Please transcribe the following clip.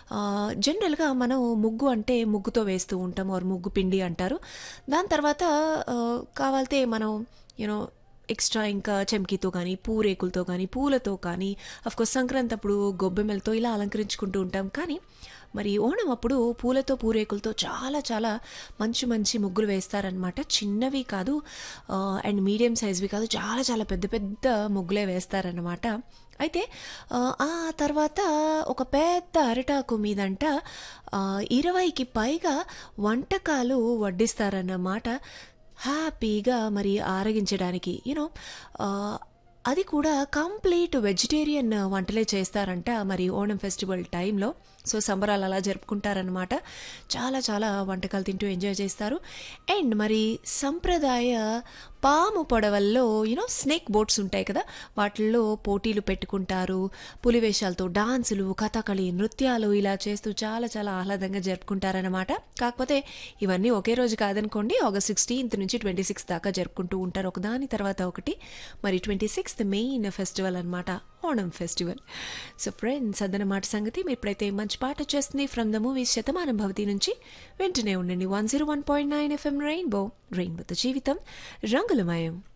జనరల్గా మనం ముగ్గు అంటే ముగ్గుతో వేస్తూ ఉంటాం ఆర్ ముగ్గు పిండి అంటారు దాని తర్వాత ఆ, కావాలితే మనం యూనో ఎక్స్ట్రా ఇంకా చెమ్కీతో కానీ పూరేకులతో కానీ పూలతో కానీ కోర్స్ సంక్రాంతి అప్పుడు గొబ్బెమ్మలతో ఇలా అలంకరించుకుంటూ ఉంటాం కానీ మరి ఓణం అప్పుడు పూలతో పూరేకులతో చాలా చాలా మంచి మంచి ముగ్గులు వేస్తారనమాట చిన్నవి కాదు అండ్ మీడియం సైజ్వి కాదు చాలా చాలా పెద్ద పెద్ద ముగ్గులే వేస్తారనమాట అయితే ఆ, ఆ తర్వాత ఒక పెద్ద అరిటాకు మీదంట ఆ, ఇరవైకి పైగా వంటకాలు వడ్డిస్తారన్నమాట హ్యాపీగా మరి ఆరగించడానికి యూనో అది కూడా కంప్లీట్ వెజిటేరియన్ వంటలే చేస్తారంట మరి ఓణం ఫెస్టివల్ టైంలో సో సంబరాలు అలా జరుపుకుంటారనమాట చాలా చాలా వంటకాలు తింటూ ఎంజాయ్ చేస్తారు అండ్ మరి సంప్రదాయ పాము పొడవల్లో యూనో స్నేక్ బోట్స్ ఉంటాయి కదా వాటిల్లో పోటీలు పెట్టుకుంటారు పులివేషాలతో డాన్సులు కథకళి నృత్యాలు ఇలా చేస్తూ చాలా చాలా ఆహ్లాదంగా జరుపుకుంటారనమాట కాకపోతే ఇవన్నీ ఒకే రోజు కాదనుకోండి ఆగస్ట్ సిక్స్టీన్త్ నుంచి ట్వంటీ సిక్స్త్ దాకా జరుపుకుంటూ ఉంటారు ఒకదాని తర్వాత ఒకటి మరి ట్వంటీ సిక్స్త్ మెయిన్ ఫెస్టివల్ అనమాట ఓణం ఫెస్టివల్ సో ఫ్రెండ్స్ అదనమాట సంగతి మీరు ఇప్పుడైతే మంచి పాట వచ్చేస్తుంది ఫ్రమ్ ద మూవీ శతమానం భవతి నుంచి వెంటనే ఉండండి one zero one point nine FM Rainbow రెయిన్బోతో జీవితం రంగులమయం